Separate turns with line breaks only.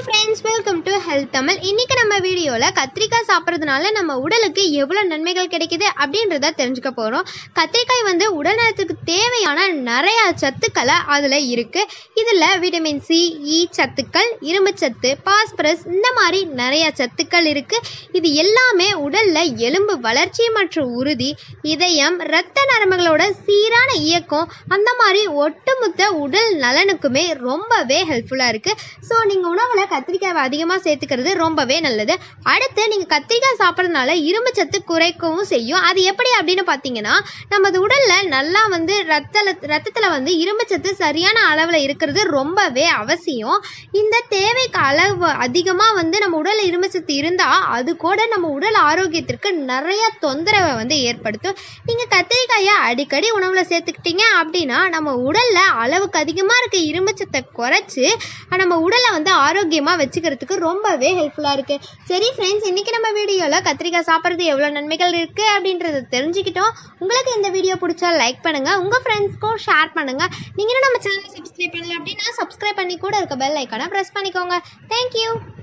friends welcome to Health Tamil இன்னைக்கு நம்ம வீடியோவில் கத்திரிக்காய் சாப்பிட்றதுனால நம்ம உடலுக்கு எவ்வளோ நன்மைகள் கிடைக்குது அப்படின்றத தெரிஞ்சுக்க போகிறோம் கத்திரிக்காய் வந்து உடல் நலத்துக்கு தேவையான நிறைய சத்துக்களை அதில் இருக்குது இதில் விட்டமின் சி இ சத்துக்கள் இரும்புச்சத்து பாஸ்பரஸ் இந்த மாதிரி நிறைய சத்துக்கள் இருக்குது இது எல்லாமே உடலில் எலும்பு வளர்ச்சி மற்றும் உறுதி இதயம் இரத்த நரம்புகளோட சீரான இயக்கம் அந்த மாதிரி ஒட்டுமொத்த உடல் நலனுக்குமே ரொம்பவே ஹெல்ப்ஃபுல்லாக இருக்குது ஸோ நீங்கள் உணவில் கத்திரிக்காய் அதிகமாக சேர்த்துக்கிறது ரொம்பவே நல்லது அடுத்து நீங்கள் கத்திரிக்காய் சாப்பிட்றதுனால இரும்பு சத்து குறைக்கவும் செய்யும் அது எப்படி அப்படின்னு பார்த்தீங்கன்னா நமது உடலில் நல்லா வந்து ரத்த ரத்தத்தில் வந்து இரும்பு சத்து சரியான அளவில் இருக்கிறது ரொம்பவே அவசியம் இந்த தேவைக்கு அளவு அதிகமாக வந்து நம்ம உடலில் இரும்பு சத்து இருந்தால் அது கூட நம்ம உடல் ஆரோக்கியத்திற்கு நிறைய தொந்தரவை வந்து ஏற்படுத்தும் நீங்கள் கத்திரிக்காயை அடிக்கடி உணவில் சேர்த்துக்கிட்டீங்க அப்படின்னா நம்ம உடலில் அளவுக்கு அதிகமாக இருக்க இரும்பு சத்தை குறைச்சி நம்ம உடலை வந்து ஆரோக்கியமாக வச்சுக்கிறதுக்கு ரொம்பவே ஹெல்ப்ஃபுல்லாக இருக்குது சரி ஃப்ரெண்ட்ஸ் இன்றைக்கி நம்ம வீடியோவில் கத்திரிக்காய் சாப்பிட்றது எவ்வளோ நன்மைகள் இருக்குது அப்படின்றத தெரிஞ்சுக்கிட்டோம் உங்களுக்கு இந்த வீடியோ பிடிச்சா லைக் பண்ணுங்கள் உங்கள் ஃப்ரெண்ட்ஸ்க்கும் ஷேர் பண்ணுங்கள் நீங்கள் நம்ம சேனலை சப்ஸ்கிரைப் பண்ணல அப்படின்னா சப்ஸ்கிரைப் பண்ணி கூட இருக்க பெல் ஐக்கானை ப்ரெஸ் பண்ணிக்கோங்க தேங்க்யூ